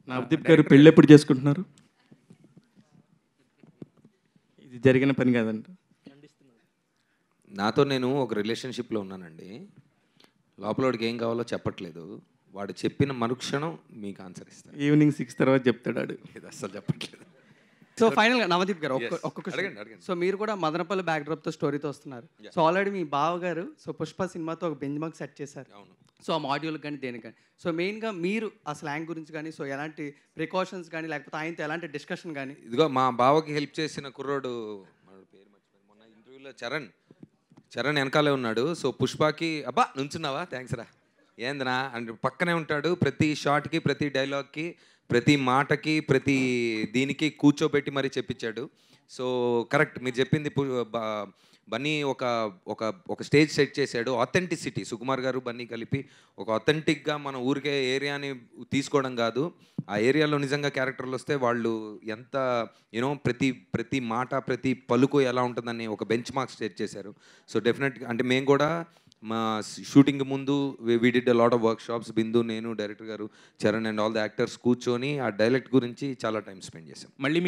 నవదీప్ గారు పెళ్ళి ఎప్పుడు చేసుకుంటున్నారు ఇది జరిగిన పని కాదండి నాతో నేను ఒక రిలేషన్షిప్లో ఉన్నానండి లోపల వాడికి ఏం కావాలో చెప్పట్లేదు వాడు చెప్పిన మరుక్షణం మీకు ఆన్సర్ ఇస్తాను ఈవినింగ్ సిక్స్ తర్వాత చెప్తాడు ఆడు ఇది అస్సలు చెప్పట్లేదు సో ఫైనల్గా నవదీప్ గారు ఒక్క Yes. ఒక్క question. అడగండి, అడగండి. సో మీరు కూడా మదనపల్లి బ్యాక్డ్రాప్తో స్టోరీతో వస్తున్నారు సో ఆల్రెడీ మీ బావ గారు సో పుష్ప సినిమాతో ఒక బెంచ్ మార్క్ సెట్ చేశారు అవును సో ఆ మాడ్యూల్కి కానీ దేనికి కానీ సో మెయిన్గా మీరు ఆ స్లాంగ్ గురించి కానీ సో ఎలాంటి ప్రికాషన్స్ కానీ లేకపోతే ఆయనతో ఎలాంటి డిస్కషన్ కానీ ఇదిగో మా బావకి హెల్ప్ చేసిన కుర్రోడు వాడి పేరు మర్చిపోయాను మొన్న ఇంటర్వ్యూలో చరణ్ చరణ్ వెనకాలే ఉన్నాడు సో పుష్పకి అబ్బా నుంచున్నావా థ్యాంక్స్ రా ఏందినా అంటే పక్కనే ఉంటాడు ప్రతి షాట్కి ప్రతి డైలాగ్కి ప్రతి మాటకి ప్రతి దీనికి కూర్చోబెట్టి మరీ చెప్పించాడు సో కరెక్ట్ మీరు చెప్పింది పు- బ- బన్నీ ఒక ఒక ఒక స్టేజ్ సెట్ చేశాడు ఆథెంటిసిటీ సుకుమార్ గారు బన్నీ కలిపి ఒక ఆథెంటిక్గా మన ఊరికే ఏరియాని తీసుకోవడం కాదు ఆ ఏరియాలో నిజంగా క్యారెక్టర్లు వస్తే వాళ్ళు ఎంత యూనో ప్రతి ప్రతి మాట ప్రతి పలుకు ఎలా ఉంటుందని ఒక బెంచ్ మార్క్స్ సెట్ చేశారు సో డెఫినెట్గా అంటే మేము కూడా మా షూటింగ్ ముందు we did a lot of workshops Bindu నేను director garu Charan and all the actors కూర్చొని ఆ డైలెక్ట్ గురించి చాలా టైం స్పెండ్ చేసాం మళ్ళీ